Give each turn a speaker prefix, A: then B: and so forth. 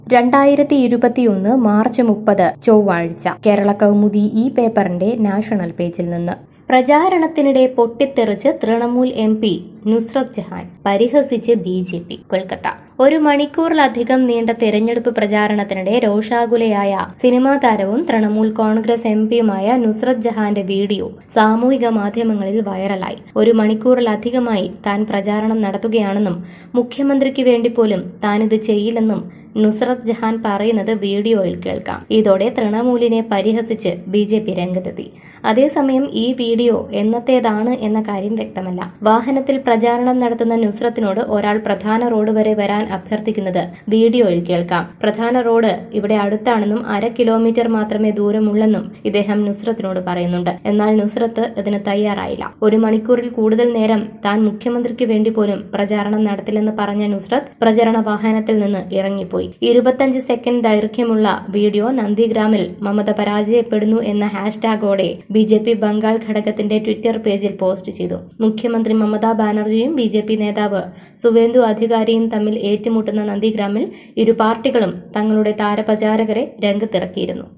A: രണ്ടായിരത്തി ഇരുപത്തിയൊന്ന് മാർച്ച് മുപ്പത് ചൊവ്വാഴ്ച കേരള കൗമുദി ഈ പേപ്പറിന്റെ നാഷണൽ പേജിൽ നിന്ന് പ്രചാരണത്തിനിടെ പൊട്ടിത്തെറിച്ച് തൃണമൂൽ എം പി നുസ്രത് ജഹാൻ പരിഹസിച്ച് ബി ജെ പി കൊൽക്കത്ത ഒരു മണിക്കൂറിലധികം നീണ്ട തെരഞ്ഞെടുപ്പ് പ്രചാരണത്തിനിടെ രോഷാകുലയായ സിനിമാ താരവും തൃണമൂൽ കോൺഗ്രസ് എം പിയുമായ നുസ്രത് ജഹാന്റെ വീഡിയോ സാമൂഹിക മാധ്യമങ്ങളിൽ വൈറലായി ഒരു മണിക്കൂറിലധികമായി താൻ പ്രചാരണം നടത്തുകയാണെന്നും മുഖ്യമന്ത്രിക്ക് വേണ്ടി പോലും താനിത് ചെയ്യില്ലെന്നും നുസ്രത് ജഹാൻ പറയുന്നത് വീഡിയോയിൽ കേൾക്കാം ഇതോടെ തൃണമൂലിനെ പരിഹസിച്ച് ബി ജെ പി രംഗത്തെത്തി അതേസമയം ഈ വീഡിയോ എന്നത്തേതാണ് എന്ന കാര്യം വ്യക്തമല്ല വാഹനത്തിൽ പ്രചാരണം നടത്തുന്ന നുസ്രത്തിനോട് ഒരാൾ പ്രധാന റോഡ് വരെ വരാൻ അഭ്യർത്ഥിക്കുന്നത് വീഡിയോയിൽ കേൾക്കാം പ്രധാന റോഡ് ഇവിടെ അടുത്താണെന്നും അര കിലോമീറ്റർ മാത്രമേ ദൂരമുള്ളെന്നും ഇദ്ദേഹം നുസ്രത്തിനോട് പറയുന്നുണ്ട് എന്നാൽ നുസ്രത്ത് ഇതിന് തയ്യാറായില്ല ഒരു മണിക്കൂറിൽ കൂടുതൽ നേരം താൻ മുഖ്യമന്ത്രിക്ക് വേണ്ടി പോലും പ്രചാരണം നടത്തില്ലെന്ന് പറഞ്ഞ നുസ്രത്ത് പ്രചരണ വാഹനത്തിൽ നിന്ന് ഇറങ്ങിപ്പോയി ഇരുപത്തഞ്ച് സെക്കൻഡ് ദൈർഘ്യമുള്ള വീഡിയോ നന്ദിഗ്രാമിൽ മമത പരാജയപ്പെടുന്നു എന്ന ഹാഷ്ടാഗോടെ ബി ജെ പി ബംഗാൾ ഘടകത്തിന്റെ ട്വിറ്റർ പേജിൽ പോസ്റ്റ് ചെയ്തു മുഖ്യമന്ത്രി മമതാ ബാനർജിയും ബി ജെ പി നേതാവ് സുവേന്ദു അധികാരിയും തമ്മിൽ ഏറ്റുമുട്ടുന്ന നന്ദിഗ്രാമിൽ ഇരു പാർട്ടികളും തങ്ങളുടെ താരപ്രചാരകരെ രംഗത്തിറക്കിയിരുന്നു